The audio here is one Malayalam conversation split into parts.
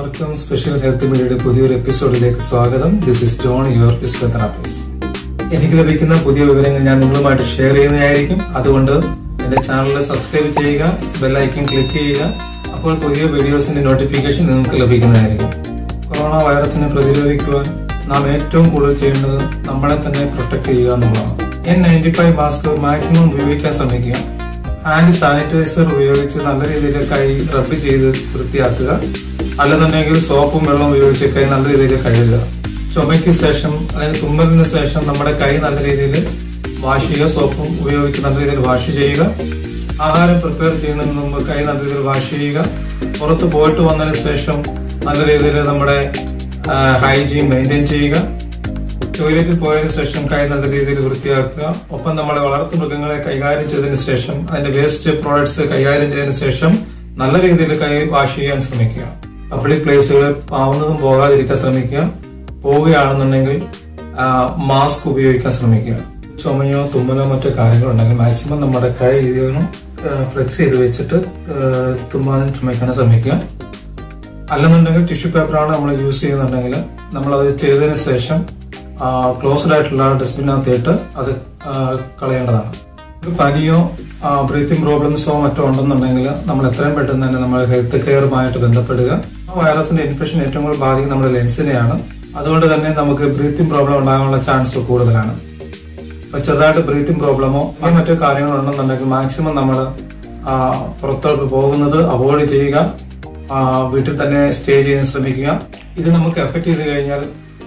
എല്ലാവർക്കും സ്പെഷ്യൽ ഹെൽത്ത് മീഡിയയുടെ പുതിയൊരു എപ്പിസോഡിലേക്ക് സ്വാഗതം this is John your physiotherapist എനിക്ക് ലഭിക്കുന്ന പുതിയ വിവരങ്ങൾ ഞാൻ നിങ്ങളുമായിട്ട് ഷെയർ ചെയ്യുന്നതായിരിക്കും അതുകൊണ്ട് എന്റെ ചാനൽ സബ്സ്ക്രൈബ് ചെയ്യുക ബെല്ലൈക്കൺ ക്ലിക്ക് ചെയ്യുക അപ്പോൾ പുതിയ വീഡിയോസിന്റെ നോട്ടിഫിക്കേഷൻ നിങ്ങൾക്ക് ലഭിക്കുന്നതായിരിക്കും കൊറോണ വൈറസിനെ പ്രതിരോധിക്കുവാൻ നാം ഏറ്റവും കൂടുതൽ ചെയ്യേണ്ടത് നമ്മളെ തന്നെ പ്രൊട്ടക്ട് ചെയ്യുക എന്നുള്ളതാണ് N ninety five mask maximum ഉപയോഗിക്കാൻ ശ്രമിക്കുക ഹാൻഡ് സാനിറ്റൈസർ ഉപയോഗിച്ച് നല്ല രീതിയിൽ കൈ റബ്ബ് ചെയ്ത് വൃത്തിയാക്കുക അല്ലെന്നുണ്ടെങ്കിൽ സോപ്പും വെള്ളവും ഉപയോഗിച്ച് കൈ നല്ല രീതിയിൽ കഴുകുക ചുമയ്ക്ക് ശേഷം അല്ലെങ്കിൽ തുമ്മലിന് ശേഷം നമ്മുടെ കൈ നല്ല രീതിയിൽ വാഷ് ചെയ്യുക സോപ്പും ഉപയോഗിച്ച് നല്ല രീതിയിൽ വാഷ് ചെയ്യുക ആഹാരം പ്രിപ്പയർ ചെയ്യുന്നതിന് മുമ്പ് കൈ നല്ല രീതിയിൽ വാഷ് ചെയ്യുക പുറത്ത് പോയിട്ട് വന്നതിന് ശേഷം നല്ല രീതിയിൽ നമ്മുടെ ഹൈജീൻ മെയിൻറ്റെയിൻ ചെയ്യുക ടോയ്ലറ്റിൽ പോയതിനു ശേഷം കൈ നല്ല രീതിയിൽ വൃത്തിയാക്കുക ഒപ്പം നമ്മളെ വളർത്തു മൃഗങ്ങളെ കൈകാര്യം ചെയ്തതിനു ശേഷം അതിന്റെ വേസ്റ്റ് പ്രോഡക്ട്സ് കൈകാര്യം ചെയ്തതിനു ശേഷം നല്ല രീതിയിൽ കൈ വാഷ് ചെയ്യാൻ ശ്രമിക്കുക പബ്ലിക് പ്ലേസുകളിൽ ആവുന്നതും പോകാതിരിക്കാൻ ശ്രമിക്കുക പോവുകയാണെന്നുണ്ടെങ്കിൽ മാസ്ക് ഉപയോഗിക്കാൻ ശ്രമിക്കുക ചുമയോ തുമ്മലോ മറ്റോ കാര്യങ്ങളുണ്ടെങ്കിൽ മാക്സിമം നമ്മുടെ കൈ ഇതിനും ഫ്ലെക്സ് ചെയ്ത് വെച്ചിട്ട് തുമ്മാനും ചുമയ്ക്കാനും ശ്രമിക്കുക അല്ലെന്നുണ്ടെങ്കിൽ ടിഷ്യൂ പേപ്പറാണ് നമ്മൾ യൂസ് ചെയ്യുന്നുണ്ടെങ്കിൽ നമ്മൾ അത് ചെയ്തതിന് ശേഷം ക്ലോസ്ഡ് ആയിട്ടുള്ള ഡസ്റ്റ്ബിനകത്തിട്ട് അത് കളയേണ്ടതാണ് ഒരു പനിയോ ബ്രീത്തിങ് പ്രോബ്ലംസോ മറ്റോ ഉണ്ടെന്നുണ്ടെങ്കിൽ നമ്മൾ എത്രയും പെട്ടെന്ന് തന്നെ നമ്മൾ ഹെൽത്ത് കെയറുമായിട്ട് ബന്ധപ്പെടുക ആ വൈറസിന്റെ ഇൻഫെക്ഷൻ ഏറ്റവും കൂടുതൽ ബാധിക്കുന്നത് നമ്മുടെ ലെൻസിനെയാണ് അതുകൊണ്ട് തന്നെ നമുക്ക് ബ്രീത്തിങ് പ്രോബ്ലം ഉണ്ടാകാനുള്ള ചാൻസ് കൂടുതലാണ് അപ്പൊ ചെറുതായിട്ട് ബ്രീത്തിങ് പ്രോബ്ലമോ അങ്ങനെ മറ്റു കാര്യങ്ങളുണ്ടെന്നുണ്ടെങ്കിൽ മാക്സിമം നമ്മൾ പുറത്തോട്ട് പോകുന്നത് അവോയ്ഡ് ചെയ്യുക വീട്ടിൽ തന്നെ സ്റ്റേ ചെയ്യാൻ ശ്രമിക്കുക ഇത് നമുക്ക് എഫക്ട് ചെയ്ത് കഴിഞ്ഞാൽ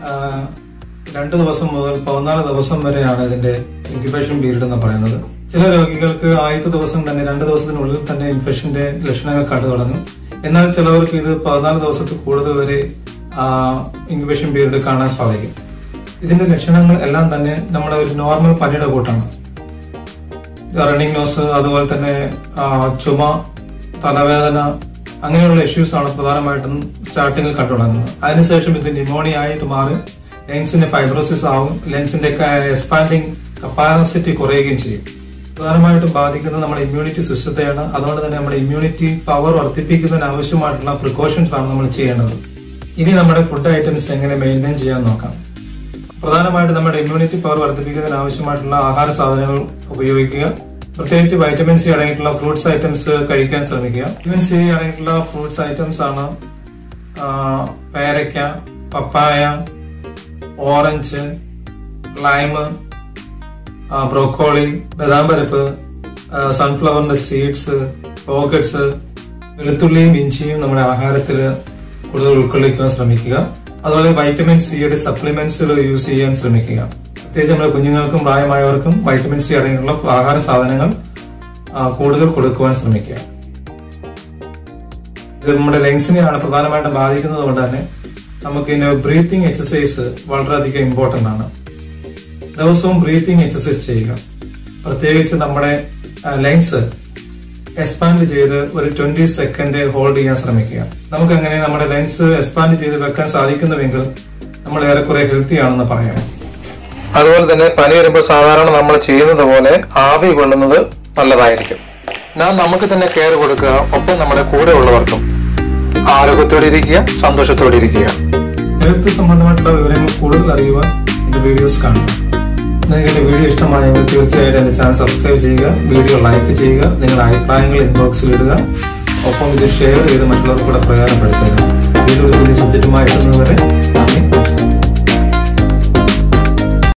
രണ്ട് ദിവസം മുതൽ പതിനാല് ദിവസം വരെയാണ് ഇതിന്റെ ഇൻക്യുബേഷൻ പീരീഡ് എന്ന് പറയുന്നത് ചില രോഗികൾക്ക് ആദ്യത്തെ ദിവസം തന്നെ രണ്ട് ദിവസത്തിനുള്ളിൽ തന്നെ ഇൻഫെക്ഷന്റെ ലക്ഷണങ്ങൾ കണ്ടു തുടങ്ങും എന്നാൽ ചിലവർക്ക് ഇത് പതിനാല് ദിവസത്തിൽ കൂടുതൽ വരെ ഇൻക്യുബേഷൻ പീരീഡ് കാണാൻ സാധിക്കും ഇതിന്റെ ലക്ഷണങ്ങൾ എല്ലാം തന്നെ നമ്മുടെ ഒരു നോർമൽ പനിയുടെ കൂട്ടാണ് റണ്ണിങ് നോസ് അതുപോലെ തന്നെ ചുമ തലവേദന അങ്ങനെയുള്ള ഇഷ്യൂസ് ആണ് പ്രധാനമായിട്ടും സ്റ്റാർട്ടിങ്ങിൽ കണ്ടു തുടങ്ങുന്നത് അതിനുശേഷം ഇത് ന്യൂമോണിയ ആയിട്ട് മാറി ലെൻസിന്റെ ഫൈബ്രോസിസ് ആവും ലെൻസിന്റെ എക്സ്പാൻഡിങ് കപ്പാസിറ്റി കുറയുകയും ചെയ്യും പ്രധാനമായിട്ടും ബാധിക്കുന്നത് നമ്മുടെ ഇമ്മ്യൂണിറ്റി സിസ്റ്റത്തെയാണ് അതുകൊണ്ട് തന്നെ നമ്മുടെ ഇമ്മ്യൂണിറ്റി പവർ വർദ്ധിപ്പിക്കുന്നതിന് ആവശ്യമായിട്ടുള്ള പ്രിക്കോഷൻസ് ആണ് നമ്മൾ ചെയ്യേണ്ടത് ഇനി നമ്മുടെ ഫുഡ് ഐറ്റംസ് എങ്ങനെ മെയിൻറ്റെയിൻ ചെയ്യാൻ നോക്കാം പ്രധാനമായിട്ട് നമ്മുടെ ഇമ്മ്യൂണിറ്റി പവർ വർദ്ധിപ്പിക്കുന്നതിന് ആവശ്യമായിട്ടുള്ള ആഹാര സാധനങ്ങൾ ഉപയോഗിക്കുക പ്രത്യേകിച്ച് വൈറ്റമിൻ സി അടങ്ങിയിട്ടുള്ള ഫ്രൂട്ട്സ് ഐറ്റംസ് കഴിക്കാൻ ശ്രമിക്കുക വൈറ്റമിൻ സി അടങ്ങിയിട്ടുള്ള ഫ്രൂട്ട്സ് ഐറ്റംസ് ആണ് പേരയ്ക്ക പപ്പായ ഓറഞ്ച് ലൈമ് ബ്രോക്കോളി ബദാം പരിപ്പ് സൺഫ്ലവറിന്റെ സീഡ്സ് പോക്കറ്റ്സ് വെളുത്തുള്ളിയും ഇഞ്ചിയും നമ്മുടെ ആഹാരത്തിൽ കൂടുതൽ ഉൾക്കൊള്ളിക്കാൻ ശ്രമിക്കുക അതുപോലെ വൈറ്റമിൻ സിയുടെ സപ്ലിമെന്റ്സുകൾ യൂസ് ചെയ്യാൻ ശ്രമിക്കുക പ്രത്യേകിച്ച് നമ്മുടെ കുഞ്ഞുങ്ങൾക്കും പ്രായമായവർക്കും വൈറ്റമിൻ സി അടങ്ങിയിട്ടുള്ള ആഹാര സാധനങ്ങൾ കൂടുതൽ കൊടുക്കുവാൻ ശ്രമിക്കുക ഇത് നമ്മുടെ ലങ്സിനെയാണ് പ്രധാനമായിട്ടും ബാധിക്കുന്നത് കൊണ്ട് തന്നെ നമുക്ക് ഇതിന്റെ ബ്രീത്തിങ് എക്സസൈസ് വളരെയധികം ഇമ്പോർട്ടന്റ് ആണ് ദിവസവും ബ്രീത്തിങ് എക്സസൈസ് ചെയ്യുക പ്രത്യേകിച്ച് നമ്മുടെ ലങ്സ് എക്സ്പാൻഡ് ചെയ്ത് ഒരു ട്വന്റി സെക്കൻഡ് ഹോൾഡ് ചെയ്യാൻ ശ്രമിക്കുക നമുക്ക് അങ്ങനെ നമ്മുടെ ലെൻസ് എക്സ്പാൻഡ് ചെയ്ത് വെക്കാൻ സാധിക്കുന്നുവെങ്കിൽ നമ്മൾ ഏറെക്കുറെ ഹെൽത്തി ആണെന്ന് പറയാം അതുപോലെ തന്നെ പനി വരുമ്പോൾ സാധാരണ നമ്മൾ ചെയ്യുന്നത് പോലെ ആവി കൊള്ളുന്നത് നല്ലതായിരിക്കും നാം നമുക്ക് തന്നെ കെയർ കൊടുക്കുക ഒപ്പം നമ്മുടെ കൂടെ ഉള്ളവർക്കും ആരോഗ്യത്തോടെ ഇരിക്കുക സന്തോഷത്തോടെ ഇരിക്കുക ഹെൽത്ത് സംബന്ധമായിട്ടുള്ള വിവരങ്ങൾ കൂടുതൽ അറിയുവാൻ എന്റെ വീഡിയോസ് കാണുക നിങ്ങൾക്ക് എന്റെ വീഡിയോ ഇഷ്ടമായെങ്കിൽ തീർച്ചയായിട്ടും എന്റെ ചാനൽ സബ്സ്ക്രൈബ് ചെയ്യുക വീഡിയോ ലൈക്ക് ചെയ്യുക നിങ്ങളുടെ അഭിപ്രായങ്ങൾ ഇൻബോക്സിൽ ഇടുക ഒപ്പം ഇത് ഷെയർ ചെയ്ത് മറ്റുള്ളവർക്ക് കൂടെ പ്രയോജനപ്പെടുത്തുക വീഡിയോ പുതിയ സബ്ജക്റ്റുമായി എത്തുന്നതുവരെ